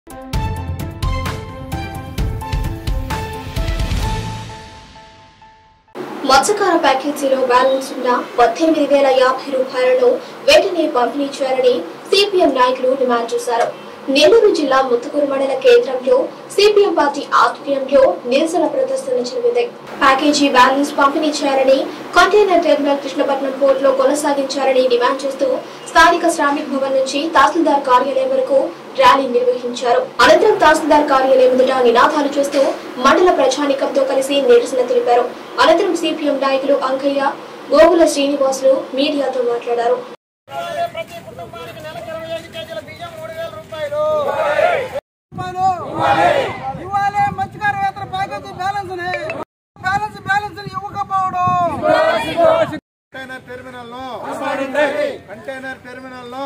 మత్స్యకార ప్యాకేజీలో బ్యాలెన్స్ ఉన్న పద్దెనిమిది వేల యాభై రూపాయలను వెంటనే పంపిణీ చేయాలని సిపిఎం నాయకులు డిమాండ్ చేశారు నెల్లూరు జిల్లా ముత్తుకూరు మండల కేంద్రంలో సిపిఎం పార్టీ ఆధ్వర్యంలో నిరసన ప్రదర్శన జరిగింది ప్యాకేజీ బ్యాలెన్స్ పంపిణీ చేయాలని కంటైనర్ టెర్మినల్ కృష్ణపట్నం పోర్టులో కొనసాగించాలని డిమాండ్ చేస్తూ స్థానిక శ్రామిక్ భవన్ నుంచి తహసీల్దార్ కార్యాలయం వరకు ర్యాలీ నిర్వహించారు అనంతరం తహసీల్దార్ కార్యాలయం ఎదుట నినాదాలు చేస్తూ మండల ప్రజానికంతో కలిసి నిరసన తెలిపారు అనంతరం సిపిఎం నాయకులు అంకయ్య గోగుల శ్రీనివాసులు మీడియాతో మాట్లాడారు ప్రతి కుటుంబానికి నెలకు ఇరవై ఐదు కేజీల బియ్యం మూడు వేల రూపాయలు రూపాయలు ఇవ్వాలి మత్స్యకార వేతన ప్యాకేజీ బ్యాలెన్స్ బ్యాలెన్స్ బ్యాలెన్స్ ఇవ్వకపోవడం కంటైనర్ టెర్మినల్ లో కంటైనర్ టెర్మినల్ లో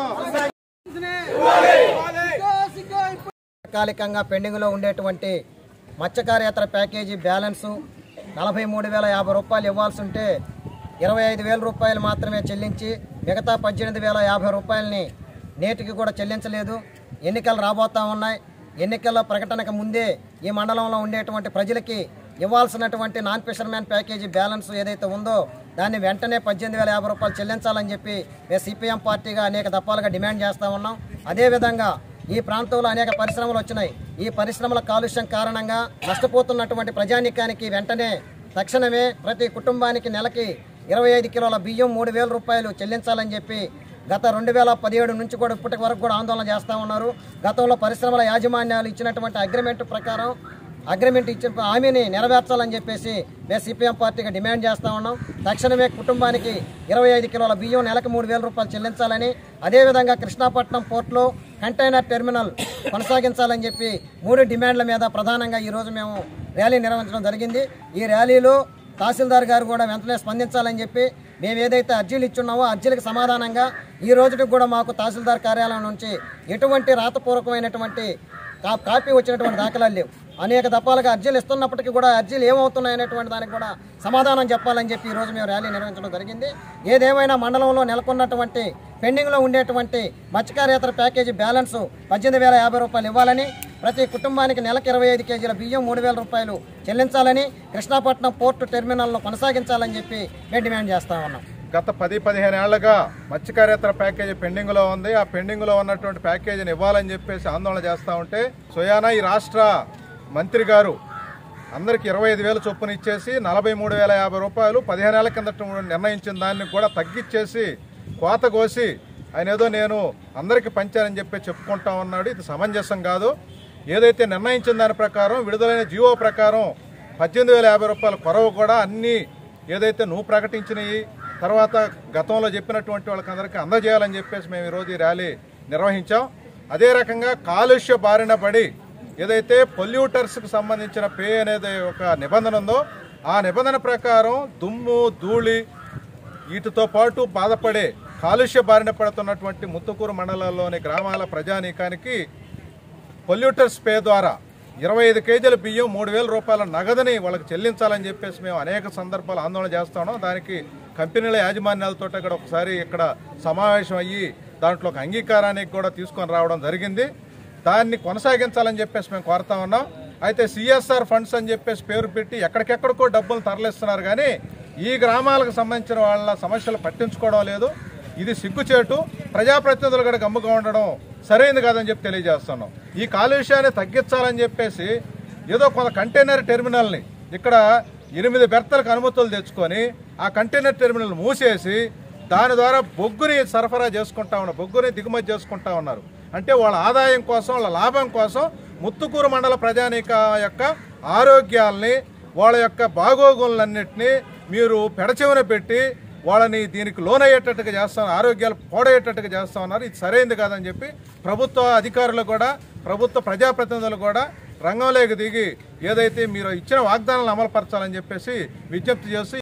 తాత్కాలికంగా పెండింగ్లో ఉండేటువంటి మత్స్యకారేతర ప్యాకేజీ బ్యాలెన్సు నలభై మూడు వేల యాభై రూపాయలు ఇవ్వాల్సి ఉంటే ఇరవై ఐదు వేల రూపాయలు మాత్రమే చెల్లించి మిగతా పద్దెనిమిది వేల యాభై రూపాయలని నేటికి కూడా చెల్లించలేదు ఎన్నికలు రాబోతా ఉన్నాయి ఎన్నికల ప్రకటనకు ముందే ఈ మండలంలో ఉండేటువంటి ప్రజలకి ఇవ్వాల్సినటువంటి నాన్ ఫిషర్మ్యాన్ ప్యాకేజీ బ్యాలెన్స్ ఏదైతే ఉందో దాన్ని వెంటనే పద్దెనిమిది వేల యాభై రూపాయలు చెల్లించాలని చెప్పి మేము సిపిఎం పార్టీగా అనేక దఫాలుగా డిమాండ్ చేస్తూ ఉన్నాం అదేవిధంగా ఈ ప్రాంతంలో అనేక పరిశ్రమలు వచ్చినాయి ఈ పరిశ్రమల కాలుష్యం కారణంగా నష్టపోతున్నటువంటి ప్రజానీకానికి వెంటనే తక్షణమే ప్రతి కుటుంబానికి నెలకి ఇరవై ఐదు కిలోల బియ్యం మూడు వేల రూపాయలు చెల్లించాలని చెప్పి గత రెండు వేల పదిహేడు నుంచి కూడా ఇప్పటి వరకు కూడా ఆందోళన చేస్తూ ఉన్నారు గతంలో పరిశ్రమల యాజమాన్యాలు ఇచ్చినటువంటి అగ్రిమెంట్ ప్రకారం అగ్రిమెంట్ ఇచ్చిన హామీని నెరవేర్చాలని చెప్పేసి మేము సిపిఎం పార్టీగా డిమాండ్ చేస్తా ఉన్నాం తక్షణమే కుటుంబానికి ఇరవై ఐదు కిలోల బియ్యం నెలకు మూడు వేల రూపాయలు చెల్లించాలని అదేవిధంగా కృష్ణాపట్నం పోర్టులో కంటైనర్ టెర్మినల్ కొనసాగించాలని చెప్పి మూడు డిమాండ్ల మీద ప్రధానంగా ఈరోజు మేము ర్యాలీ నిర్వహించడం జరిగింది ఈ ర్యాలీలో తహసీల్దార్ గారు కూడా వెంటనే స్పందించాలని చెప్పి మేము ఏదైతే అర్జీలు ఇచ్చున్నామో అర్జీలకు సమాధానంగా ఈ రోజుకి కూడా మాకు తహసీల్దార్ కార్యాలయం నుంచి ఎటువంటి రాతపూర్వకమైనటువంటి కా- కాపీ వచ్చినటువంటి దాఖలాలు లేవు అనేక దఫాలుగా అర్జీలు ఇస్తున్నప్పటికీ కూడా అర్జీలు ఏమవుతున్నాయి అనేటువంటి దానికి కూడా సమాధానం చెప్పాలని చెప్పి ఈరోజు మేము ర్యాలీ నిర్వహించడం జరిగింది ఏదేమైనా మండలంలో నెలకొన్నటువంటి పెండింగ్లో ఉండేటువంటి మత్స్యకారేతర ప్యాకేజీ బ్యాలెన్స్ పద్దెనిమిది వేల యాభై రూపాయలు ఇవ్వాలని ప్రతి కుటుంబానికి నెలకు ఇరవై ఐదు కేజీల బియ్యం మూడు వేల రూపాయలు చెల్లించాలని కృష్ణాపట్నం పోర్టు టెర్మినల్ను కొనసాగించాలని చెప్పి మేము డిమాండ్ చేస్తా ఉన్నాం గత పది పదిహేను ఏళ్లుగా మత్స్యకారేతర ప్యాకేజీ పెండింగ్ లో ఉంది ఆ పెండింగ్ లో ఉన్నటువంటి ప్యాకేజీని ఇవ్వాలని చెప్పేసి ఆందోళన చేస్తా ఉంటే సోయానా ఈ రాష్ట్ర మంత్రి గారు అందరికి ఇరవై ఐదు వేల చొప్పున ఇచ్చేసి నలభై మూడు వేల యాభై రూపాయలు పదిహేను ఏళ్ల కిందట నిర్ణయించిన దాన్ని కూడా తగ్గించేసి కోత కోసి ఆయన ఏదో నేను అందరికీ పంచానని చెప్పి చెప్పుకుంటా ఉన్నాడు ఇది సమంజసం కాదు ఏదైతే నిర్ణయించిన దాని ప్రకారం విడుదలైన జీవో ప్రకారం పద్దెనిమిది వేల యాభై రూపాయల కొరవ కూడా అన్ని ఏదైతే నువ్వు ప్రకటించినవి తర్వాత గతంలో చెప్పినటువంటి వాళ్ళకి అందరికీ అందజేయాలని చెప్పేసి మేము ఈరోజు ఈ ర్యాలీ నిర్వహించాం అదే రకంగా కాలుష్య బారిన పడి ఏదైతే పొల్యూటర్స్కి సంబంధించిన పే అనేది ఒక నిబంధన ఉందో ఆ నిబంధన ప్రకారం దుమ్ము ధూళి వీటితో పాటు బాధపడే కాలుష్య బారిన పడుతున్నటువంటి ముత్తుకూరు మండలాల్లోని గ్రామాల ప్రజానీకానికి పొల్యూటర్స్ పే ద్వారా ఇరవై ఐదు కేజీల బియ్యం మూడు వేల రూపాయల నగదుని వాళ్ళకి చెల్లించాలని చెప్పేసి మేము అనేక సందర్భాలు ఆందోళన చేస్తున్నాం దానికి కంపెనీల యాజమాన్యాలతో ఇక్కడ ఒకసారి ఇక్కడ సమావేశం అయ్యి దాంట్లో ఒక అంగీకారానికి కూడా తీసుకొని రావడం జరిగింది దాన్ని కొనసాగించాలని చెప్పేసి మేము కోరుతా ఉన్నాం అయితే సిఎస్ఆర్ ఫండ్స్ అని చెప్పేసి పేరు పెట్టి ఎక్కడికెక్కడికో డబ్బులు తరలిస్తున్నారు కానీ ఈ గ్రామాలకు సంబంధించిన వాళ్ళ సమస్యలు పట్టించుకోవడం లేదు ఇది సిగ్గుచేటు ప్రజాప్రతినిధులు కూడా గమ్ముగా ఉండడం సరైనది కాదని చెప్పి తెలియజేస్తున్నాం ఈ కాలుష్యాన్ని తగ్గించాలని చెప్పేసి ఏదో కొంత కంటైనర్ టెర్మినల్ని ఇక్కడ ఎనిమిది బెర్తలకు అనుమతులు తెచ్చుకొని ఆ కంటైనర్ టెర్మినల్ మూసేసి దాని ద్వారా బొగ్గుని సరఫరా చేసుకుంటా ఉన్నారు బొగ్గుని దిగుమతి చేసుకుంటా ఉన్నారు అంటే వాళ్ళ ఆదాయం కోసం వాళ్ళ లాభం కోసం ముత్తుకూరు మండల ప్రజానీక యొక్క ఆరోగ్యాల్ని వాళ్ళ యొక్క బాగోగులన్నింటినీ మీరు పెడచెవిన పెట్టి వాళ్ళని దీనికి లోనయ్యేటట్టుగా చేస్తాం ఆరోగ్యాలు పోడయ్యేటట్టుగా చేస్తా ఉన్నారు ఇది సరైనది కాదని చెప్పి ప్రభుత్వ అధికారులు కూడా ప్రభుత్వ ప్రజాప్రతినిధులు కూడా రంగంలోకి దిగి ఏదైతే మీరు ఇచ్చిన వాగ్దానాలను అమలుపరచాలని చెప్పేసి విజ్ఞప్తి చేస్తూ